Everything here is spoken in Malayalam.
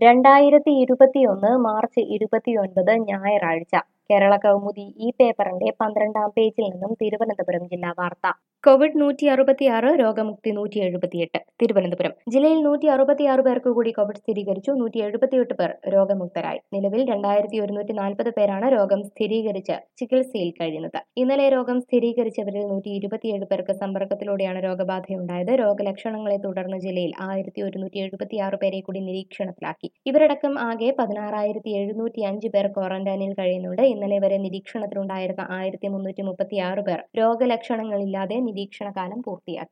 രണ്ടായിരത്തി ഇരുപത്തിയൊന്ന് മാർച്ച് ഇരുപത്തിയൊൻപത് ഞായറാഴ്ച കേരള കൗമുദി ഈ പേപ്പറിന്റെ പന്ത്രണ്ടാം പേജിൽ നിന്നും തിരുവനന്തപുരം ജില്ലാ വാർത്ത കോവിഡ് നൂറ്റി അറുപത്തിയാറ് രോഗമുക്തി നൂറ്റി എഴുപത്തിയെട്ട് തിരുവനന്തപുരം ജില്ലയിൽ നൂറ്റി അറുപത്തിയാറ് പേർക്ക് കൂടി കോവിഡ് സ്ഥിരീകരിച്ചു നൂറ്റി എഴുപത്തിയെട്ട് പേർ രോഗമുക്തരായി നിലവിൽ രണ്ടായിരത്തി ഒരുന്നൂറ്റി നാൽപ്പത് പേരാണ് രോഗം സ്ഥിരീകരിച്ച് ചികിത്സയിൽ കഴിയുന്നത് ഇന്നലെ രോഗം സ്ഥിരീകരിച്ചവരിൽ നൂറ്റി ഇരുപത്തിയേഴ് പേർക്ക് സമ്പർക്കത്തിലൂടെയാണ് രോഗബാധയുണ്ടായത് രോഗലക്ഷണങ്ങളെ തുടർന്ന് ജില്ലയിൽ ആയിരത്തി ഒരുന്നൂറ്റി എഴുപത്തിയാറ് പേരെ കൂടി നിരീക്ഷണത്തിലാക്കി ഇവരടക്കം ആകെ പതിനാറായിരത്തി എഴുന്നൂറ്റി അഞ്ച് പേർ ക്വാറന്റൈനിൽ കഴിയുന്നുണ്ട് ഇന്നലെ വരെ നിരീക്ഷണത്തിലുണ്ടായിരുന്ന ആയിരത്തി മുന്നൂറ്റി മുപ്പത്തിയാറ് പേർ രോഗലക്ഷണങ്ങളില്ലാതെ നിരീക്ഷണകാലം പൂർത്തിയാക്കി